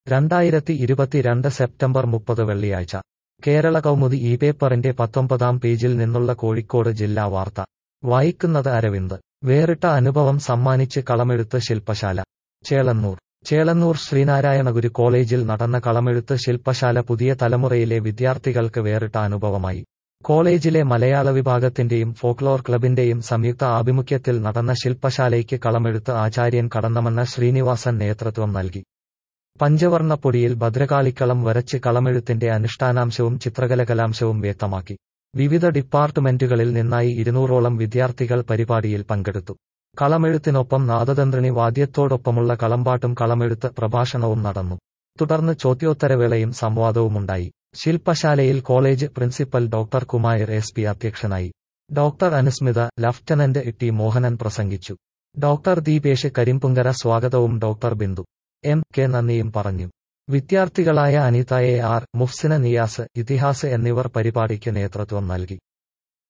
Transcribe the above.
രണ്ടായിരത്തി ഇരുപത്തിരണ്ട് സെപ്റ്റംബർ മുപ്പത് വെള്ളിയാഴ്ച കേരള കൗമുദി ഈ പേപ്പറിന്റെ പത്തൊമ്പതാം പേജിൽ നിന്നുള്ള കോഴിക്കോട് ജില്ലാ വാർത്ത വായിക്കുന്നത് അരവിന്ദ് വേറിട്ട അനുഭവം സമ്മാനിച്ച് കളമെഴുത്ത് ശില്പശാല ചേളന്നൂർ ചേളന്നൂർ ശ്രീനാരായണഗുരു കോളേജിൽ നടന്ന കളമെഴുത്ത് ശില്പശാല പുതിയ തലമുറയിലെ വിദ്യാർത്ഥികൾക്ക് വേറിട്ട അനുഭവമായി കോളേജിലെ മലയാള വിഭാഗത്തിന്റെയും ഫോക്ലോർ ക്ലബിന്റെയും സംയുക്ത ആഭിമുഖ്യത്തിൽ നടന്ന ശില്പശാലയ്ക്ക് കളമെഴുത്ത് ആചാര്യൻ കടന്നമണ്ണ ശ്രീനിവാസൻ നേതൃത്വം നൽകി പഞ്ചവർണ്ണപ്പൊടിയിൽ ഭദ്രകാളിക്കളം വരച്ച് കളമെഴുത്തിന്റെ അനുഷ്ഠാനാംശവും ചിത്രകലകലാംശവും വ്യക്തമാക്കി വിവിധ ഡിപ്പാർട്ട്മെന്റുകളിൽ നിന്നായി ഇരുന്നൂറോളം വിദ്യാർത്ഥികൾ പരിപാടിയിൽ പങ്കെടുത്തു കളമെഴുത്തിനൊപ്പം നാദതന്ത്രിണി വാദ്യത്തോടൊപ്പമുള്ള കളമ്പാട്ടും കളമെഴുത്ത് പ്രഭാഷണവും നടന്നു തുടർന്ന് ചോദ്യോത്തരവേളയും സംവാദവുമുണ്ടായി ശില്പശാലയിൽ കോളേജ് പ്രിൻസിപ്പൽ ഡോക്ടർ കുമായർ എസ് പി അധ്യക്ഷനായി doctor Anusmitha lieutenant T Mohanan പ്രസംഗിച്ചു ഡോക്ടർ ദീപേഷ് കരിമ്പുങ്കര സ്വാഗതവും ഡോക്ടർ ബിന്ദു എം കെ നന്ദിയും പറഞ്ഞു വിദ്യാർത്ഥികളായ അനിത എ ആർ മുഫ്സിന നിയാസ് ഇതിഹാസ് എന്നിവർ പരിപാടിക്ക് നേതൃത്വം നൽകി